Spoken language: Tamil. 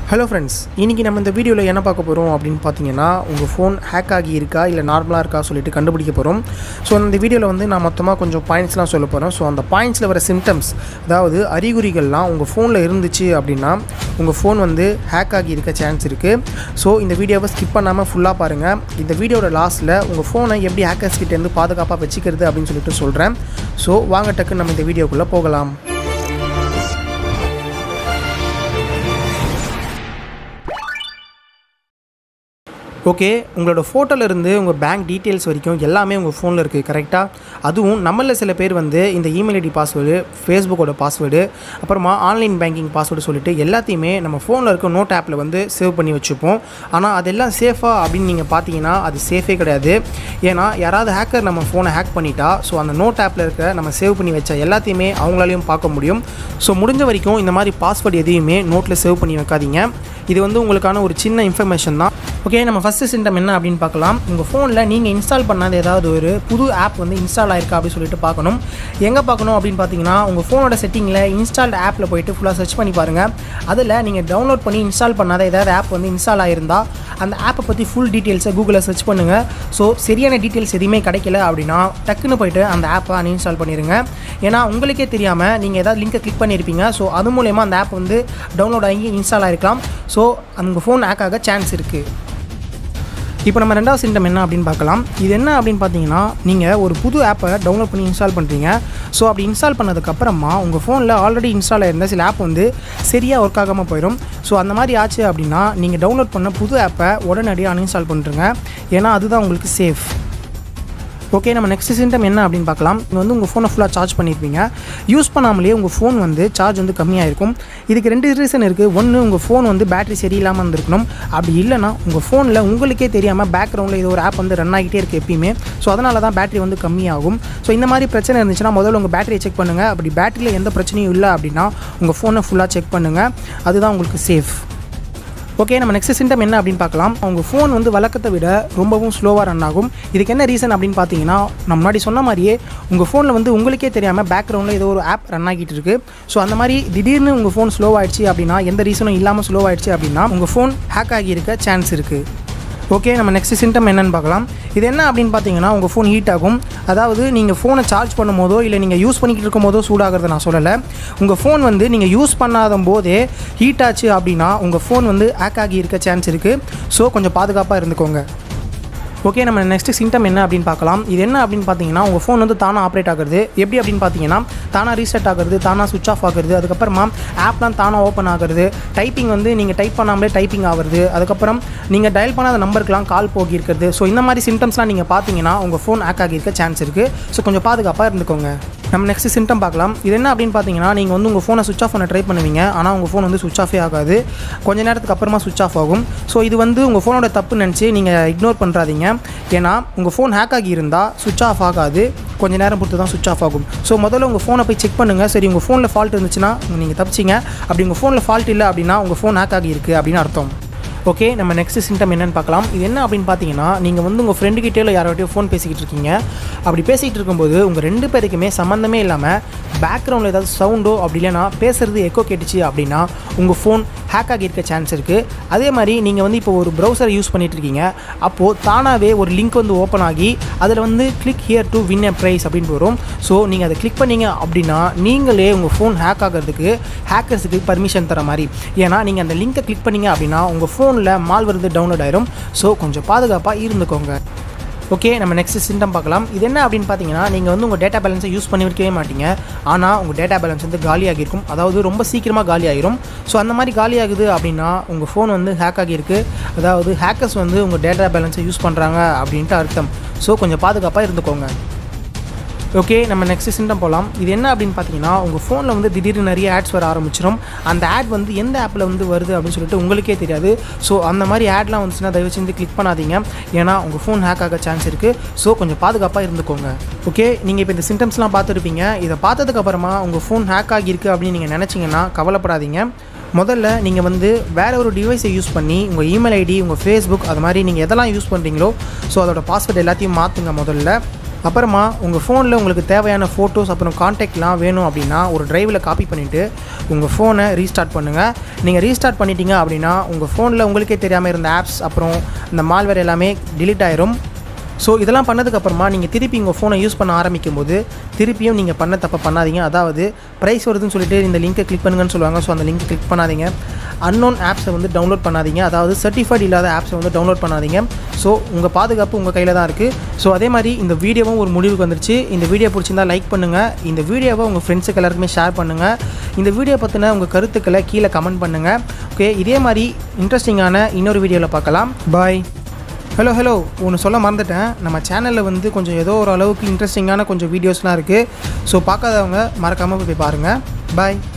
ஹலோ ஃப்ரெண்ட்ஸ் இன்றைக்கி நம்ம இந்த வீடியோவில் என்ன பார்க்க போகிறோம் அப்படின்னு பார்த்தீங்கன்னா உங்கள் ஃபோன் ஹேக் ஆகி இருக்கா இல்லை நார்மலாக இருக்கா சொல்லிட்டு கண்டுபிடிக்க போகிறோம் ஸோ அந்த வீடியோவில் வந்து நான் மொத்தமாக கொஞ்சம் பாயிண்ட்ஸ்லாம் சொல்ல போகிறேன் ஸோ அந்த பாயிண்ட்ஸில் வர சிம்டம்ஸ் அதாவது அறிகுறிகள்லாம் உங்கள் ஃபோனில் இருந்துச்சு அப்படின்னா உங்கள் ஃபோன் வந்து ஹேக் ஆகி இருக்க சான்ஸ் இருக்குது ஸோ இந்த வீடியோவை ஸ்கிப் பண்ணாமல் ஃபுல்லாக பாருங்கள் இந்த வீடியோட லாஸ்ட்டில் உங்கள் ஃபோனை எப்படி ஹேக்கர்ஸ் கிட்டேருந்து பாதுகாப்பாக வச்சுக்கிறது அப்படின்னு சொல்லிட்டு சொல்கிறேன் ஸோ வாங்க டக்குன்னு நம்ம இந்த வீடியோக்குள்ளே போகலாம் ஓகே உங்களோட ஃபோட்டோல இருந்து உங்கள் பேங்க் டீட்டெயில்ஸ் வரைக்கும் எல்லாமே உங்கள் ஃபோனில் இருக்குது கரெக்டாக அதுவும் நம்மளில் சில பேர் வந்து இந்த இமெயில் ஐடி பாஸ்வேர்டு ஃபேஸ்புக்கோட பாஸ்வேர்டு அப்புறமா ஆன்லைன் பேங்கிங் பாஸ்வேர்டு சொல்லிட்டு எல்லாத்தையுமே நம்ம ஃபோனில் இருக்க நோட் ஆப்பில் வந்து சேவ் பண்ணி வச்சுப்போம் ஆனால் அதெல்லாம் சேஃபா அப்படின்னு நீங்கள் பார்த்தீங்கன்னா அது சேஃபே கிடையாது ஏன்னா யாராவது ஹேக்கர் நம்ம ஃபோனை ஹேக் பண்ணிட்டா ஸோ அந்த நோட் ஆப்பில் இருக்க நம்ம சேவ் பண்ணி வச்ச எல்லாத்தையுமே அவங்களாலையும் பார்க்க முடியும் ஸோ முடிஞ்ச வரைக்கும் இந்த மாதிரி பாஸ்வேர்டு எதையுமே நோட்டில் சேவ் பண்ணி வைக்காதீங்க இது வந்து உங்களுக்கான ஒரு சின்ன இன்ஃபர்மேஷன் தான் ஓகே நம்ம ஃபஸ்ட்டு சிம்டம் என்ன அப்படின்னு பார்க்கலாம் உங்கள் ஃபோனில் நீங்கள் இன்ஸ்டால் பண்ணாத ஏதாவது ஒரு புது ஆப் வந்து இன்ஸ்டால் ஆயிருக்கா அப்படின்னு சொல்லிட்டு பார்க்கணும் எங்கே பார்க்கணும் அப்படின்னு பார்த்தீங்கன்னா உங்கள் ஃபோனோட செட்டிங்கில் இன்ஸ்டால்டு ஆப்பில் போயிட்டு ஃபுல்லாக சர்ச் பண்ணி பாருங்கள் அதில் நீங்கள் டவுன்லோட் பண்ணி இன்ஸ்டால் பண்ணாத ஏதாவது ஆப் வந்து இன்ஸ்டால் ஆயிருந்தா அந்த ஆப்பை பற்றி ஃபுல் டீட்டெயில்ஸை கூகுளில் சர்ச் பண்ணுங்கள் ஸோ சரியான டீட்டெயில்ஸ் எதுவுமே கிடைக்கல அப்படின்னா டக்குன்னு போயிட்டு அந்த ஆப்பை அன்இன்ஸ்டால் பண்ணிடுங்க ஏன்னா உங்களுக்கே தெரியாமல் நீங்கள் ஏதாவது லிங்கை கிளிக் பண்ணியிருப்பீங்க ஸோ அது மூலயமா அந்த ஆப் வந்து டவுன்லோட் ஆகி இன்ஸ்டால் ஆகிருக்கலாம் ஸோ உங்கள் ஃபோன் ஹேக் ஆக சான்ஸ் இருக்குது இப்போ நம்ம ரெண்டாவது சிம்டம் என்ன அப்படின்னு பார்க்கலாம் இது என்ன அப்படின்னு பார்த்தீங்கன்னா நீங்கள் ஒரு புது ஆப்பை டவுன்லோட் பண்ணி இன்ஸ்டால் பண்ணுறீங்க ஸோ அப்படி இன்ஸ்டால் பண்ணதுக்கப்புறமா உங்கள் ஃபோனில் ஆல்ரெடி இன்ஸ்டால் ஆயிருந்த சில ஆப் வந்து சரியாக ஒர்க் ஆகாமல் போயிடும் ஸோ அந்த மாதிரி ஆச்சு அப்படின்னா நீங்கள் டவுன்லோட் பண்ண புது ஆப்பை உடனடியாக அன்இன்ஸ்டால் பண்ணுறங்க ஏன்னா அதுதான் உங்களுக்கு சேஃப் ஓகே நம்ம நெக்ஸ்ட் சிம்டம் என்ன அப்படின்னு பார்க்கலாம் நீங்கள் வந்து உங்கள் ஃபோனை ஃபுல்லாக சார்ஜ் பண்ணியிருப்பீங்க யூஸ் பண்ணாமலேயே உங்கள் ஃபோன் வந்து சார்ஜ் வந்து கம்மியாக இருக்கும் இதுக்கு ரெண்டு ரீசன் இருக்குது ஒன்று உங்கள் ஃபோன் வந்து பேட்டரி சரியில்லாமல் இருந்திருக்கணும் அப்படி இல்லைனா உங்கள் ஃபோனில் உங்களுக்கே தெரியாமல் பேக்ரவுண்டில் இது ஒரு ஆப் வந்து ரன் ஆகிட்டே இருக்குது எப்பயுமே ஸோ அதனால தான் பேட்டரி வந்து கம்மியாகும் ஸோ இந்த மாதிரி பிரச்சனை இருந்துச்சுன்னா முதல்ல உங்கள் பேட்டரியை செக் பண்ணுங்கள் அப்படி பேட்டரியில் எந்த பிரச்சனையும் இல்லை அப்படின்னா உங்கள் ஃபோனை ஃபுல்லாக செக் பண்ணுங்கள் அதுதான் உங்களுக்கு சேஃப் ஓகே நம்ம நெக்ஸ்ட் சிம்டம் என்ன அப்படின்னு பார்க்கலாம் உங்கள் ஃபோன் வந்து வழக்கத்தை விட ரொம்பவும் ஸ்லோவாக ரன் ஆகும் இதுக்கு என்ன ரீசன் அப்படின்னு பார்த்தீங்கன்னா நான் முன்னாடி சொன்ன மாதிரியே உங்கள் ஃபோனில் வந்து உங்களுக்கே தெரியாமல் பேக்ரவுண்டில் ஏதோ ஒரு ஆப் ரன் ஆகிட்டு இருக்கு ஸோ அந்த மாதிரி திடீர்னு உங்கள் ஃபோன் ஸ்லோ ஆயிடுச்சு அப்படின்னா எந்த ரீசனும் இல்லாமல் ஸ்லோ ஆயிடுச்சு அப்படின்னா உங்கள் ஃபோன் ஹேக் ஆகியிருக்க சான்ஸ் இருக்குது ஓகே நம்ம நெக்ஸ்ட் சிம்டம் என்னன்னு பார்க்கலாம் இது என்ன அப்படின்னு பார்த்தீங்கன்னா உங்கள் ஃபோன் ஹீட் ஆகும் அதாவது நீங்கள் ஃபோனை சார்ஜ் பண்ணும் போதோ இல்லை நீங்கள் யூஸ் பண்ணிக்கிட்டு இருக்கும் போதோ சூடாகிறத நான் சொல்லலை உங்கள் ஃபோன் வந்து நீங்கள் யூஸ் பண்ணாத போதே ஹீட் ஆச்சு அப்படின்னா உங்கள் ஃபோன் வந்து ஹேக் ஆகி இருக்க சான்ஸ் இருக்குது ஸோ கொஞ்சம் பாதுகாப்பாக இருந்துக்கோங்க ஓகே நம்ம நெக்ஸ்ட் சிம்டம் என்ன அப்படின்னு பார்க்கலாம் இது என்ன அப்படின்னு பார்த்தீங்கன்னா உங்கள் ஃபோன் வந்து தானாக ஆப்ரேட் ஆகுறது எப்படி அப்படின்னு பார்த்தீங்கன்னா தானாக ரீசெட் ஆகுறது தானாக சுவிச் ஆஃப் ஆகுறது அதுக்கப்புறமா ஆப்லாம் தானாக ஓப்பன் ஆகுறது டைப்பிங் வந்து நீங்கள் டைப் பண்ணாமலே டைப்பிங் ஆகுறது அதுக்கப்புறம் நீங்கள் டயல் பண்ணாத நம்பருக்குலாம் கால் போகி இருக்கிறது ஸோ இந்த மாதிரி சிம்டம்ஸ்லாம் நீங்கள் பார்த்தீங்கன்னா உங்கள் ஃபோன் ஹேக் ஆகியிருக்க சான்ஸ் இருக்குது ஸோ கொஞ்சம் பாதுகாப்பாக இருந்துக்கோங்க நம்ம நெக்ஸ்ட் சிம்டம் பார்க்கலாம் இது என்ன அப்படின்னு பார்த்தீங்கன்னா நீங்கள் வந்து உங்கள் ஃபோனை சுவிச் ஆஃப் பண்ண ட்ரை பண்ணுவீங்க ஆனால் உங்கள் ஃபோன் வந்து சுவிச் ஆஃபே ஆகாது கொஞ்ச நேரத்துக்கு அப்புறமா சுவிச் ஆஃப் ஆகும் ஸோ இது வந்து உங்கள் ஃபோனோட தப்பு நினச்சி நீங்கள் இக்னோர் பண்ணுறாதீங்க ஏன்னா உங்கள் ஃபோன் ஹேக் ஆகி இருந்தால் சுவிச் ஆஃப் ஆகாது கொஞ்ச நேரம் பொறுத்து தான் சுவிச் ஆஃப் ஆகும் ஸோ முதல்ல உங்கள் ஃபோனை போய் செக் பண்ணுங்கள் சரி உங்கள் ஃபோனில் ஃபால்ட் இருந்துச்சுன்னா நீங்கள் தப்பிச்சிங்க அப்படி உங்கள் ஃபோனில் ஃபால்ட் இல்லை அப்படின்னா உங்கள் ஃபோன் ஹேக் ஆகி இருக்குது அப்படின்னு அர்த்தம் ஓகே நம்ம நெக்ஸ்ட் சிம்டம் என்னென்னு பார்க்கலாம் இது என்ன அப்படின்னு பார்த்தீங்கன்னா நீங்கள் வந்து உங்கள் ஃப்ரெண்டு கிட்டே இல்லை யாரோட்டையும் ஃபோன் பேசிக்கிட்டு இருக்கீங்க அப்படி பேசிகிட்டு இருக்கும்போது உங்கள் ரெண்டு பேருக்குமே சம்மந்தமே இல்லாமல் பேக்ரவுண்டில் ஏதாவது சவுண்டோ அப்படி இல்லைனா பேசுகிறது எக்கோ கேட்டுச்சு அப்படின்னா உங்கள் ஃபோன் ஹேக் ஆகியிருக்க சான்ஸ் இருக்குது அதே மாதிரி நீங்கள் வந்து இப்போ ஒரு ப்ரௌசரை யூஸ் பண்ணிகிட்டு இருக்கீங்க அப்போது தானாகவே ஒரு லிங்க் வந்து ஓப்பன் ஆகி அதில் வந்து click here to win a prize அப்படின்னு வரும் ஸோ நீங்கள் அதை கிளிக் பண்ணீங்க அப்படின்னா நீங்களே உங்கள் ஃபோன் ஹேக் ஆகிறதுக்கு ஹேக்கர்ஸுக்கு பர்மிஷன் தர மாதிரி ஏன்னா நீங்கள் அந்த லிங்க்கை கிளிக் பண்ணீங்க அப்படின்னா உங்கள் ஃபோனில் மால் வருது டவுன்லோட் ஆயிரும் ஸோ கொஞ்சம் பாதுகாப்பாக இருந்துக்கோங்க ஓகே நம்ம நெக்ஸ்ட் சிம்டம் பார்க்கலாம் இது என்ன அப்படின்னு பார்த்தீங்கன்னா நீங்கள் வந்து உங்கள் டேட்டா பேலன்ஸை யூஸ் பண்ணி வைக்கவே மாட்டீங்க ஆனால் உங்கள் டேட்டா பேலன்ஸ் வந்து காலியாகி இருக்கும் அதாவது ரொம்ப சீக்கிரமாக காலி ஆகிரும் ஸோ அந்த மாதிரி காலி ஆகுது அப்படின்னா உங்கள் ஃபோன் வந்து ஹேக் ஆகியிருக்கு அதாவது ஹேக்கர்ஸ் வந்து உங்கள் டேட்டா பேலன்ஸை யூஸ் பண்ணுறாங்க அப்படின்ட்டு அர்த்தம் ஸோ கொஞ்சம் பாதுகாப்பாக இருந்துக்கோங்க ஓகே நம்ம நெக்ஸ்ட் சிம்டம் போகலாம் இது என்ன அப்படின்னு பார்த்தீங்கன்னா உங்கள் ஃபோனில் வந்து திடீர்னு நிறைய ஆட்ஸ் வர ஆரம்பிச்சிடும் அந்த ஆட் வந்து எந்த ஆப்பில் வந்து வருது அப்படின்னு சொல்லிட்டு உங்களுக்கே தெரியாது ஸோ அந்த மாதிரி ஆட்லாம் வந்துச்சுன்னா தயவு செஞ்சு கிளிக் பண்ணாதீங்க ஏன்னா உங்கள் ஃபோன் ஹேக் ஆக சான்ஸ் இருக்குது ஸோ கொஞ்சம் பாதுகாப்பாக இருந்துக்கோங்க ஓகே நீங்கள் இப்போ இந்த சிம்டம்ஸ்லாம் பார்த்துருப்பீங்க இதை பார்த்ததுக்கப்புறமா உங்கள் ஃபோன் ஹேக் ஆகியிருக்கு அப்படின்னு நீங்கள் நினச்சிங்கன்னா கவலைப்படாதீங்க முதல்ல நீங்கள் வந்து வேற ஒரு டிவைஸை யூஸ் பண்ணி உங்கள் இமெயில் ஐடி உங்கள் ஃபேஸ்புக் அது மாதிரி நீங்கள் எதெல்லாம் யூஸ் பண்ணுறீங்களோ ஸோ அதோட பாஸ்வேர்ட் எல்லாத்தையும் மாற்றுங்க முதல்ல அப்புறமா உங்கள் ஃபோனில் உங்களுக்கு தேவையான ஃபோட்டோஸ் அப்புறம் காண்டாக்ட்லாம் வேணும் அப்படின்னா ஒரு டிரைவில் காப்பி பண்ணிவிட்டு உங்கள் ஃபோனை ரீஸ்டார்ட் பண்ணுங்கள் நீங்கள் ரீஸ்டார்ட் பண்ணிட்டீங்க அப்படின்னா உங்கள் ஃபோனில் உங்களுக்கே தெரியாமல் இருந்த ஆப்ஸ் அப்புறம் இந்த மால்வேர் எல்லாமே delete ஆயிரும் ஸோ இதெல்லாம் பண்ணதுக்கப்புறமா நீங்கள் திருப்பி உங்கள் ஃபோனை யூஸ் பண்ண ஆரம்பிக்கும் போது திருப்பியும் நீங்கள் பண்ண தப்பை பண்ணாதீங்க அதாவது ப்ரைஸ் வருதுன்னு சொல்லிட்டு இந்த லிங்கை கிளிக் பண்ணுங்கன்னு சொல்லுவாங்க ஸோ அந்த லிங்கை கிளிக் பண்ணாதீங்க அன்னோன் ஆப்ஸை வந்து டவுன்லோட் பண்ணாதீங்க அதாவது சர்டிஃபைட் இல்லாத ஆப்ஸை வந்து டவுன்லோட் பண்ணாதீங்க ஸோ உங்கள் பாதுகாப்பு உங்கள் கையில் தான் இருக்குது ஸோ அதே மாதிரி இந்த வீடியோவும் ஒரு முடிவுக்கு வந்துருச்சு இந்த வீடியோ பிடிச்சிருந்தா லைக் பண்ணுங்கள் இந்த வீடியோவை உங்கள் ஃப்ரெண்ட்ஸுக்கு எல்லாருக்குமே ஷேர் பண்ணுங்கள் இந்த வீடியோ பற்றின உங்கள் கருத்துக்களை கீழே கமெண்ட் பண்ணுங்கள் ஓகே இதே மாதிரி இன்ட்ரெஸ்டிங்கான இன்னொரு வீடியோவில் பார்க்கலாம் பாய் ஹலோ ஹலோ ஒன்று சொல்ல மறந்துட்டேன் நம்ம சேனலில் வந்து கொஞ்சம் ஏதோ ஒரு அளவுக்கு இன்ட்ரெஸ்டிங்கான கொஞ்சம் வீடியோஸ்லாம் இருக்குது ஸோ பார்க்காதவங்க மறக்காமல் போய் பாருங்கள் பாய்